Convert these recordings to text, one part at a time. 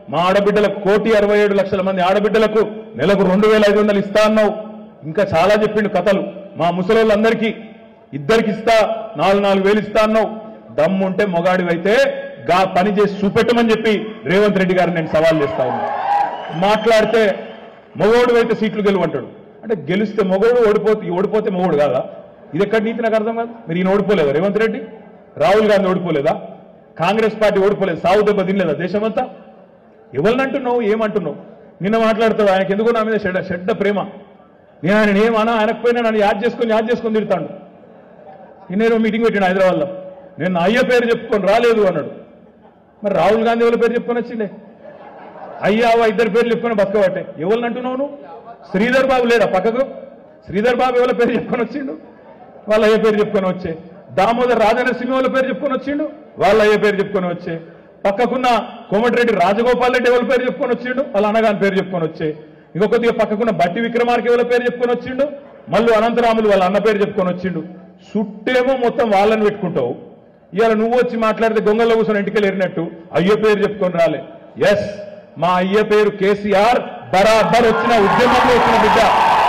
మా ఆడబిడ్డలకు కోటి అరవై ఏడు లక్షల మంది ఆడబిడ్డలకు నెలకు రెండు వేల ఐదు వందలు ఇస్తా అన్నావు ఇంకా చాలా చెప్పిండు కథలు మా ముసలోళ్ళందరికీ ఇద్దరికి ఇస్తా నాలుగు నాలుగు వేలు ఇస్తా అన్నావు దమ్ముంటే మొగాడివైతే గా పని చేసి చూపెట్టమని చెప్పి రేవంత్ రెడ్డి గారిని నేను సవాల్ చేస్తా ఉన్నా మాట్లాడితే మొగోడు అయితే సీట్లు గెలువంటాడు అంటే గెలిస్తే మొగోడు ఓడిపోతే ఓడిపోతే మొగోడు కాదా ఇది ఎక్కడ నీతి నాకు అర్థం కాదు మీరు ఈయన ఓడిపోలేదా రేవంత్ రెడ్డి రాహుల్ గాంధీ ఓడిపోలేదా కాంగ్రెస్ పార్టీ ఓడిపోలేదు సాగు దెబ్బ తినలేదా దేశమంతా ఎవరిని అంటున్నావు ఏమంటున్నావు నిన్న మాట్లాడుతాడు ఆయనకి ఎందుకో నా మీద చెడ్డ చెడ్డ ప్రేమ నేను ఆయన ఏమన్నా ఆయనకు పోయినా నన్ను యాద్ చేసుకొని యాద్ చేసుకొని తిడతాడు నిన్నేరో మీటింగ్ పెట్టాడు హైదరాబాద్లో నేను నా అయ్య పేరు చెప్పుకొని రాలేదు అన్నాడు మరి రాహుల్ గాంధీ వాళ్ళ పేరు చెప్పుకొని వచ్చిండే అయ్యావా ఇద్దరు పేర్లు చెప్పుకొని బతకబట్టే ఎవరిని అంటున్నావు నువ్వు శ్రీధర్ బాబు లేడా పక్కకు శ్రీధర్ బాబు ఎవరి పేరు చెప్పుకొని వచ్చిండు వాళ్ళ అయ్య పేరు చెప్పుకొని వచ్చే దామోదర్ రాజనరసింహ వాళ్ళ పేరు చెప్పుకొని వచ్చిండు వాళ్ళ అయ్య పేరు చెప్పుకొని వచ్చే పక్కకున్న కోమటిరెడ్డి రాజగోపాల్ రెడ్డి ఎవరి పేరు చెప్పుకొని వచ్చిండు వాళ్ళ అన్నగాని పేరు చెప్పుకొని వచ్చే ఇంకో కొద్దిగా పక్కకున్న బట్టి విక్రమార్క ఎవరి పేరు చెప్పుకొని వచ్చిండు మళ్ళీ అనంతరాములు వాళ్ళ అన్న పేరు చెప్పుకొని వచ్చిండు చుట్టేమో మొత్తం వాళ్ళని పెట్టుకుంటావు ఇవాళ నువ్వు వచ్చి మాట్లాడితే గొంగల్లో కూర్చొని ఇంటికి ఎరినట్టు అయ్యో పేరు చెప్పుకొని రాలే ఎస్ మా అయ్య పేరు కేసీఆర్ బరాబర్ వచ్చిన ఉద్యమంలో వచ్చిన బిడ్డ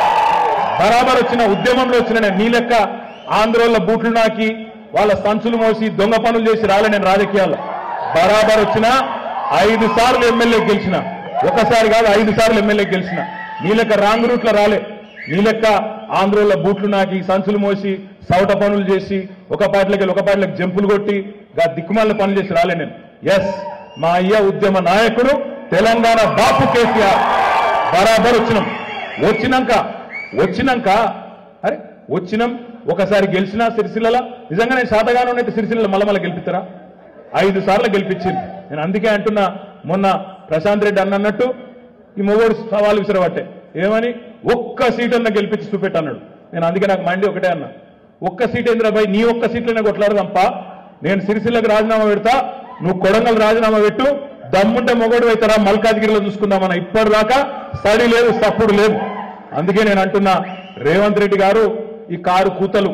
బరాబర్ వచ్చిన ఉద్యమంలో వచ్చిన నేను నీ లెక్క ఆంధ్రోళ్ళ బూట్లు నాకి వాళ్ళ సంచులు మోసి దొంగ పనులు చేసి రాలే నేను రాజకీయాల్లో బరాబర్ వచ్చిన ఐదు సార్లు ఎమ్మెల్యే గెలిచిన ఒకసారి కాదు ఐదు సార్లు ఎమ్మెల్యే గెలిచిన నీ లెక్క రాంగ్ రూట్లో రాలే నీ లెక్క ఆంధ్రోళ్ళ బూట్లు నాకి సంచులు మోసి సౌట పనులు చేసి ఒక పార్టీలకి వెళ్ళి ఒక పార్టీలకు జంపులు కొట్టి గా దిక్కుమాల పనులు చేసి రాలే నేను ఎస్ మా అయ్య ఉద్యమ నాయకుడు తెలంగాణ బాపు కేసీఆర్ బరాబర్ వచ్చినాం వచ్చినాక వచ్చినాక అరే వచ్చినాం ఒకసారి గెలిచినా సిరిసిల్ల నిజంగా నేను శాతగానం అయితే సిరిసిల్ల మళ్ళీ మళ్ళీ గెలిపిస్తారా ఐదు సార్లు గెలిపించింది నేను అందుకే అంటున్నా మొన్న ప్రశాంత్ రెడ్డి అన్న అన్నట్టు ఈ మొగోడు సవాలు విసిరబట్టే ఏమని ఒక్క సీట్ అన్న గెలిపించి చూపెట్టన్నాడు నేను అందుకే నాకు మండి ఒకటే అన్నా ఒక్క సీట్ ఏంద్రాబాయ్ నీ ఒక్క సీట్లోనే కొట్లాడదంపా నేను సిరిసిల్లకు రాజీనామా పెడతా నువ్వు కొడంగల్ రాజీనామా పెట్టు దమ్ముంటే మొగోడు అవుతారా మల్కాజ్గిరిలో చూసుకుందామన్న ఇప్పటిదాకా స్టడీ లేదు సప్పుడు లేదు అందుకే నేను అంటున్నా రేవంత్ రెడ్డి గారు ఈ కారు కూతలు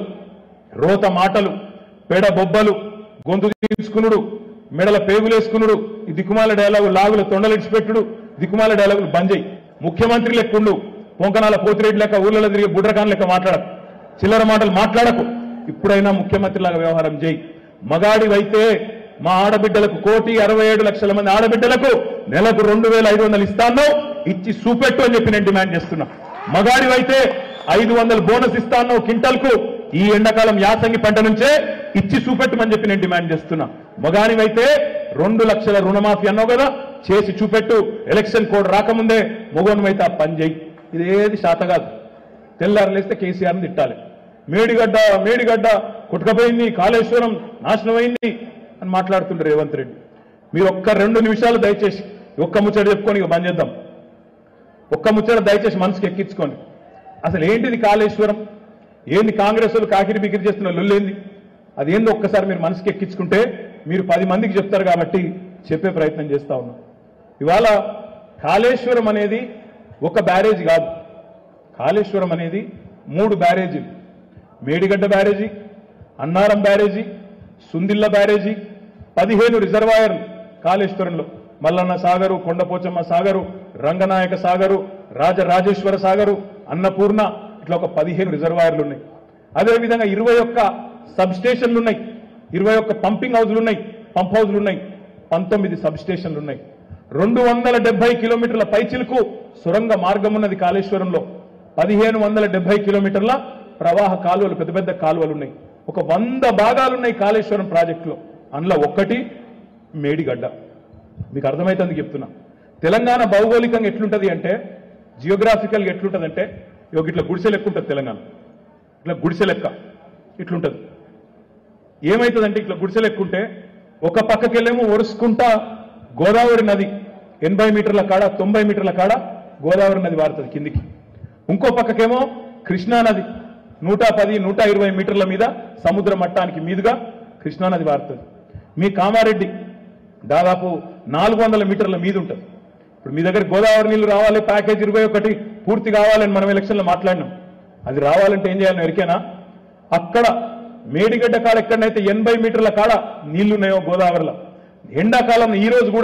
రోత మాటలు పెడ బొబ్బలు గొంతు తీసుకునుడు మెడల పేగులేసుకునుడు ఈ దిక్కుమాల డైలాగు లాగుల తొండలిడిచిపెట్టుడు దిక్కుమాల డైలాగులు బంద్ చేయి ముఖ్యమంత్రి లెక్కుండు పొంకనాల పోతిరెడ్డి లెక్క ఊళ్ళలో తిరిగి బుడ్రకాన్ లెక్క మాట్లాడకు చిల్లర మాటలు మాట్లాడకు ఇప్పుడైనా ముఖ్యమంత్రిలాగా వ్యవహారం చేయి మగాడివైతే మా ఆడబిడ్డలకు కోటి అరవై ఏడు లక్షల మంది ఆడబిడ్డలకు నెలకు రెండు వేల ఐదు వందలు ఇస్తాను ఇచ్చి చూపెట్టు అని చెప్పి నేను డిమాండ్ చేస్తున్నా మగాడివైతే ఐదు వందలు బోనస్ ఇస్తాను కింటల్కు ఈ ఎండాకాలం యాసంగి పంట నుంచే ఇచ్చి చూపెట్టమని చెప్పి నేను డిమాండ్ చేస్తున్నా మగానివైతే రెండు లక్షల రుణమాఫీ అన్నావు కదా చేసి చూపెట్టు ఎలక్షన్ కోడ్ రాకముందే మొగోనివైతే ఆ పని చేయి ఇదేది శాత కాదు తెల్లారు లేస్తే కేసీఆర్ని తిట్టాలి మేడిగడ్డ మేడిగడ్డ కుట్టుకపోయింది కాళేశ్వరం నాశనమైంది అని మాట్లాడుతుండ్రు రేవంత్ రెడ్డి మీరు ఒక్క రెండు నిమిషాలు దయచేసి ఒక్క ముచ్చట చెప్పుకొని ఇక బంద్ చేద్దాం ఒక్క ముచ్చట దయచేసి మనసుకి ఎక్కించుకోండి అసలు ఏంటిది కాళేశ్వరం ఏంది కాంగ్రెస్ వాళ్ళు కాకిరి బికిరి చేస్తున్న లొల్లేంది అది ఏందో ఒక్కసారి మీరు మనసుకి ఎక్కించుకుంటే మీరు పది మందికి చెప్తారు కాబట్టి చెప్పే ప్రయత్నం చేస్తా ఉన్నాం ఇవాళ కాళేశ్వరం అనేది ఒక బ్యారేజ్ కాదు కాళేశ్వరం అనేది మూడు బ్యారేజీలు మేడిగడ్డ బ్యారేజీ అన్నారం బ్యారేజీ సుందిల్ల బ్యారేజీ పదిహేను రిజర్వాయర్లు కాళేశ్వరంలో మల్లన్న సాగరు కొండపోచమ్మ సాగరు రంగనాయక సాగరు రాజరాజేశ్వర సాగరు అన్నపూర్ణ ఇట్లా ఒక పదిహేను రిజర్వాయర్లు ఉన్నాయి అదేవిధంగా ఇరవై ఒక్క సబ్ స్టేషన్లు ఉన్నాయి ఇరవై ఒక్క పంపింగ్ హౌజ్లు ఉన్నాయి పంప్ హౌజ్లు ఉన్నాయి పంతొమ్మిది సబ్ స్టేషన్లు ఉన్నాయి రెండు వందల డెబ్బై కిలోమీటర్ల పైచిలకు సొరంగ మార్గం ఉన్నది కాళేశ్వరంలో పదిహేను వందల డెబ్బై కిలోమీటర్ల ప్రవాహ కాలువలు పెద్ద పెద్ద కాలువలు ఉన్నాయి ఒక వంద భాగాలు ఉన్నాయి కాళేశ్వరం ప్రాజెక్టులో అందులో ఒక్కటి మేడిగడ్డ మీకు అర్థమైతుంది చెప్తున్నా తెలంగాణ భౌగోళికంగా ఎట్లుంటది అంటే జియోగ్రాఫికల్గా ఎట్లుంటది అంటే ఇక ఇట్లా గుడిసె లెక్క ఉంటుంది తెలంగాణ ఇట్లా గుడిసె లెక్క ఇట్లుంటది ఏమైతుందంటే ఇట్లా గుడిసె లెక్క ఉంటే ఒక పక్కకెళ్ళేమో ఒరుసుకుంటా గోదావరి నది ఎనభై మీటర్ల కాడ తొంభై మీటర్ల కాడ గోదావరి నది వారుతుంది కిందికి ఇంకో పక్కకేమో కృష్ణా నది నూట పది నూట ఇరవై మీటర్ల మీద సముద్ర మట్టానికి మీదుగా కృష్ణా నది వారుతుంది మీ కామారెడ్డి దాదాపు నాలుగు వందల మీటర్ల మీద ఉంటుంది ఇప్పుడు మీ దగ్గర గోదావరి నీళ్లు రావాలి ప్యాకేజ్ ఇరవై ఒకటి పూర్తి కావాలని మనం ఎలక్షన్లో మాట్లాడినాం అది రావాలంటే ఏం చేయాలని ఎరికేనా అక్కడ మేడిగడ్డ కాడ ఎక్కడనైతే ఎనభై మీటర్ల కాడ నీళ్లున్నాయో గోదావరిలో ఎండాకాలం ఈ రోజు కూడా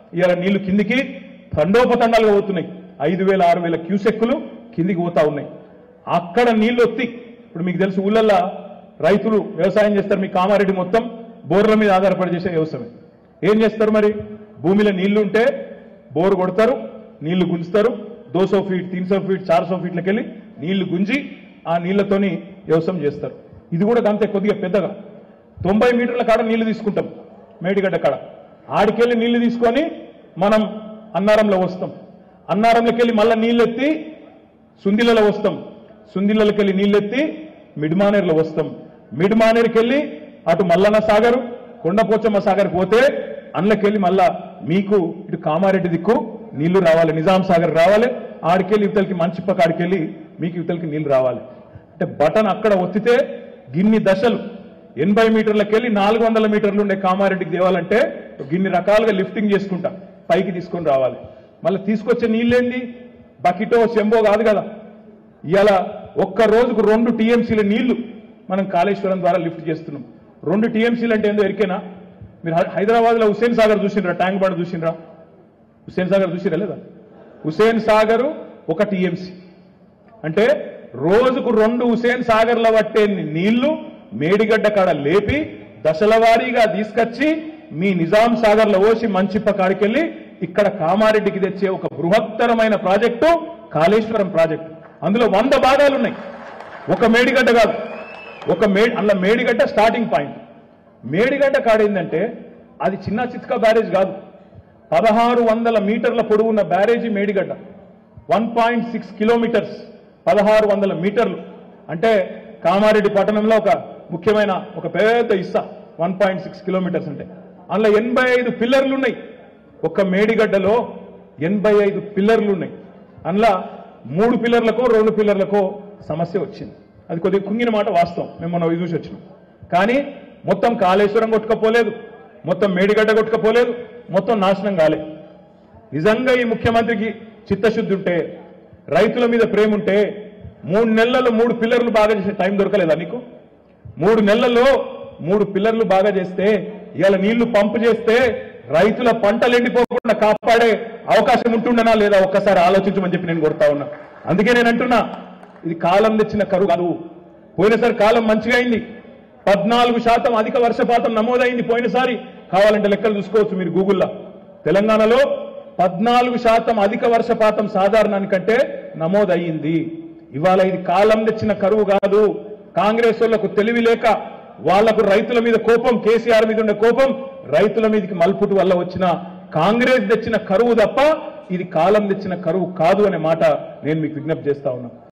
ఇవాళ నీళ్లు కిందికి తండోపతండాలుగా పోతున్నాయి ఐదు వేల ఆరు వేల క్యూసెక్కులు కిందికి పోతా ఉన్నాయి అక్కడ నీళ్లు ఒత్తి ఇప్పుడు మీకు తెలుసు ఊళ్ళల్లో రైతులు వ్యవసాయం చేస్తారు మీ కామారెడ్డి మొత్తం బోర్ల మీద ఆధారపడి చేసే వ్యవసాయం ఏం చేస్తారు మరి భూమిలో నీళ్లు ఉంటే బోరు కొడతారు నీళ్లు గుంజుతారు దోసో ఫీట్ తీన్సో ఫీట్ చార్సో ఫీట్లకి వెళ్ళి నీళ్లు గుంజి ఆ నీళ్లతోని వ్యవసాయం చేస్తారు ఇది కూడా అంతే కొద్దిగా పెద్దగా తొంభై మీటర్ల కాడ నీళ్లు తీసుకుంటాం మేడిగడ్డ కాడ ఆడికెళ్ళి నీళ్లు తీసుకొని మనం అన్నారంలో వస్తాం అన్నారంలోకి వెళ్ళి మళ్ళీ నీళ్ళు ఎత్తి సుందిలలో వస్తాం సుందిళ్ళకి వెళ్ళి నీళ్ళెత్తి మిడ్మానేరులో వస్తాం మిడ్మానేరుకి వెళ్ళి అటు మల్లన్న సాగర్ కొండపోచమ్మ సాగర్ పోతే అందులోకెళ్ళి మళ్ళా మీకు ఇటు కామారెడ్డి దిక్కు నీళ్లు రావాలి నిజాం సాగర్ రావాలి ఆడికెళ్ళి ఇవతలకి మంచిప్పక ఆడికెళ్ళి మీకు ఇవతలకి నీళ్లు రావాలి అంటే బటన్ అక్కడ ఒత్తితే గిన్ని దశలు ఎనభై మీటర్లకు వెళ్ళి నాలుగు వందల మీటర్లు ఉండే కామారెడ్డికి తేవాలంటే గిన్ని రకాలుగా లిఫ్టింగ్ చేసుకుంటా పైకి తీసుకొని రావాలి మళ్ళీ తీసుకొచ్చే నీళ్ళేంది బకెటో చెంబో కాదు కదా ఇవాళ ఒక్క రోజుకు రెండు టీఎంసీల నీళ్లు మనం కాళేశ్వరం ద్వారా లిఫ్ట్ చేస్తున్నాం రెండు టీఎంసీలు అంటే ఏందో ఎరికేనా మీరు హైదరాబాద్ లో హుస్సేన్ సాగర్ చూసిండ్రా ట్యాంక్ బండ్ చూసిండ్రా హుస్సేన్ సాగర్ చూసిరా లేదా హుస్సేన్ సాగర్ ఒక టీఎంసీ అంటే రోజుకు రెండు హుసేన్ సాగర్ల పట్టే నీళ్లు మేడిగడ్డ కాడ లేపి దశల వారీగా తీసుకొచ్చి మీ నిజాం సాగర్లో పోసి మంచిప్ప కాడికెళ్ళి ఇక్కడ కామారెడ్డికి తెచ్చే ఒక బృహత్తరమైన ప్రాజెక్టు కాళేశ్వరం ప్రాజెక్టు అందులో వంద భాగాలు ఉన్నాయి ఒక మేడిగడ్డ కాదు ఒక మే అందులో మేడిగడ్డ స్టార్టింగ్ పాయింట్ మేడిగడ్డ కాడేందంటే అది చిన్న చిత్కా బ్యారేజ్ కాదు పదహారు వందల మీటర్ల పొడవున్న బ్యారేజీ Medigadda one point six kilometres పదహారు వందల మీటర్లు అంటే కామారెడ్డి పట్టణంలో ఒక ముఖ్యమైన ఒక పెద్ద ఇస్సా వన్ పాయింట్ సిక్స్ కిలోమీటర్స్ అంటే అందులో ఎనభై ఐదు పిల్లర్లు ఉన్నాయి ఒక మేడిగడ్డలో ఎనభై ఐదు పిల్లర్లు ఉన్నాయి అందులో మూడు పిల్లర్లకో రెండు పిల్లర్లకో సమస్య వచ్చింది అది కొద్దిగా కుంగిన మాట వాస్తవం మేము మొన్న చూసి వచ్చినాం కానీ మొత్తం కాళేశ్వరం కొట్టుకపోలేదు మొత్తం మేడిగడ్డ కొట్టుకపోలేదు మొత్తం నాశనం కాలే నిజంగా ఈ ముఖ్యమంత్రికి చిత్తశుద్ధి ఉంటే రైతుల మీద ప్రేమ ఉంటే మూడు నెలల్లో మూడు పిల్లర్లు బాగా చేసే టైం దొరకలేదా నీకు మూడు నెలల్లో మూడు పిల్లర్లు బాగా చేస్తే ఇవాళ నీళ్లు పంపు చేస్తే రైతుల పంటలు ఎండిపోకుండా కాపాడే అవకాశం ఉంటుండనా లేదా ఒక్కసారి ఆలోచించమని చెప్పి నేను కొడతా ఉన్నా అందుకే నేను అంటున్నా ఇది కాలం తెచ్చిన కరువు కాదు పోయినసారి కాలం మంచిగా అయింది పద్నాలుగు శాతం అధిక వర్షపాతం నమోదైంది పోయినసారి కావాలంటే లెక్కలు చూసుకోవచ్చు మీరు గూగుల్లో తెలంగాణలో పద్నాలుగు శాతం అధిక వర్షపాతం సాధారణానికంటే నమోదయ్యింది ఇవాళ ఇది కాలం తెచ్చిన కరువు కాదు కాంగ్రెస్ వాళ్లకు తెలివి లేక వాళ్లకు రైతుల మీద కోపం కేసీఆర్ మీద ఉండే కోపం రైతుల మీదకి మల్పుటు వల్ల వచ్చిన కాంగ్రెస్ తెచ్చిన కరువు తప్ప ఇది కాలం తెచ్చిన కరువు కాదు అనే మాట నేను మీకు విజ్ఞప్తి చేస్తా ఉన్నా